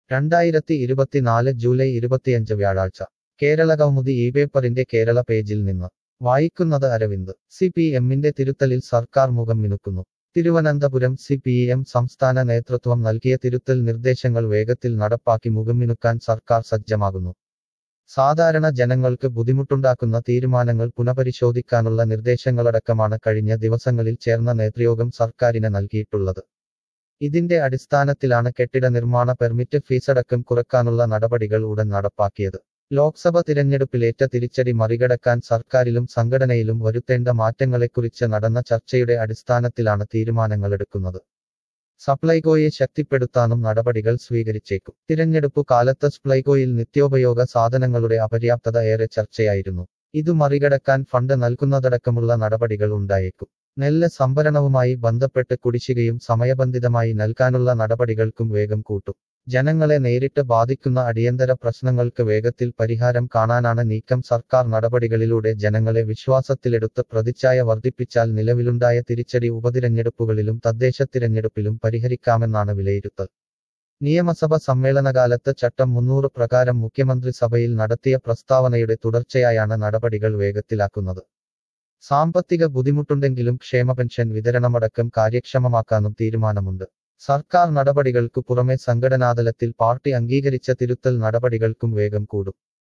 രണ്ടായിരത്തി ഇരുപത്തിനാല് ജൂലൈ ഇരുപത്തിയഞ്ച് വ്യാഴാഴ്ച കേരള കൗമുദി ഈ പേപ്പറിന്റെ കേരള പേജിൽ നിന്ന് വായിക്കുന്നത് അരവിന്ദ് സി പി എമ്മിന്റെ തിരുത്തലിൽ സർക്കാർ മുഖം മിനുക്കുന്നു തിരുവനന്തപുരം സി പി എം സംസ്ഥാന നേതൃത്വം നൽകിയ തിരുത്തൽ നിർദ്ദേശങ്ങൾ വേഗത്തിൽ നടപ്പാക്കി മുഖംമിനുക്കാൻ സർക്കാർ സജ്ജമാകുന്നു സാധാരണ ജനങ്ങൾക്ക് ബുദ്ധിമുട്ടുണ്ടാക്കുന്ന തീരുമാനങ്ങൾ പുനഃപരിശോധിക്കാനുള്ള നിർദ്ദേശങ്ങളടക്കമാണ് കഴിഞ്ഞ ദിവസങ്ങളിൽ ചേർന്ന നേതൃയോഗം സർക്കാരിന് നൽകിയിട്ടുള്ളത് ഇതിന്റെ അടിസ്ഥാനത്തിലാണ് കെട്ടിട നിർമ്മാണ പെർമിറ്റ് ഫീസടക്കം കുറക്കാനുള്ള നടപടികൾ ഉടൻ നടപ്പാക്കിയത് ലോക്സഭ തിരഞ്ഞെടുപ്പിലേറ്റ തിരിച്ചടി മറികടക്കാൻ സർക്കാരിലും സംഘടനയിലും വരുത്തേണ്ട മാറ്റങ്ങളെക്കുറിച്ച് നടന്ന ചർച്ചയുടെ അടിസ്ഥാനത്തിലാണ് തീരുമാനങ്ങളെടുക്കുന്നത് സപ്ലൈകോയെ ശക്തിപ്പെടുത്താനും നടപടികൾ സ്വീകരിച്ചേക്കും തിരഞ്ഞെടുപ്പു കാലത്ത് സപ്ലൈകോയിൽ നിത്യോപയോഗ സാധനങ്ങളുടെ അപര്യാപ്തത ഏറെ ചർച്ചയായിരുന്നു ഇതു മറികടക്കാൻ ഫണ്ട് നൽകുന്നതടക്കമുള്ള നടപടികൾ ഉണ്ടായേക്കും നെല്ല് സംഭരണവുമായി ബന്ധപ്പെട്ട് കുടിശ്ശികയും സമയബന്ധിതമായി നൽകാനുള്ള നടപടികൾക്കും വേഗം കൂട്ടും ജനങ്ങളെ നേരിട്ട് ബാധിക്കുന്ന അടിയന്തര പ്രശ്നങ്ങൾക്ക് വേഗത്തിൽ പരിഹാരം കാണാനാണ് നീക്കം സർക്കാർ നടപടികളിലൂടെ ജനങ്ങളെ വിശ്വാസത്തിലെടുത്ത് പ്രതിച്ഛായ വർദ്ധിപ്പിച്ചാൽ നിലവിലുണ്ടായ തിരിച്ചടി ഉപതിരഞ്ഞെടുപ്പുകളിലും തദ്ദേശ തിരഞ്ഞെടുപ്പിലും പരിഹരിക്കാമെന്നാണ് വിലയിരുത്തൽ നിയമസഭ സമ്മേളനകാലത്ത് ചട്ടം മുന്നൂറ് പ്രകാരം മുഖ്യമന്ത്രി സഭയിൽ നടത്തിയ പ്രസ്താവനയുടെ തുടർച്ചയായാണ് നടപടികൾ വേഗത്തിലാക്കുന്നത് സാമ്പത്തിക ബുദ്ധിമുട്ടുണ്ടെങ്കിലും ക്ഷേമ പെൻഷൻ വിതരണമടക്കം കാര്യക്ഷമമാക്കാനും തീരുമാനമുണ്ട് സർക്കാർ നടപടികൾക്കു പുറമെ സംഘടനാതലത്തിൽ പാർട്ടി അംഗീകരിച്ച തിരുത്തൽ നടപടികൾക്കും വേഗം കൂടും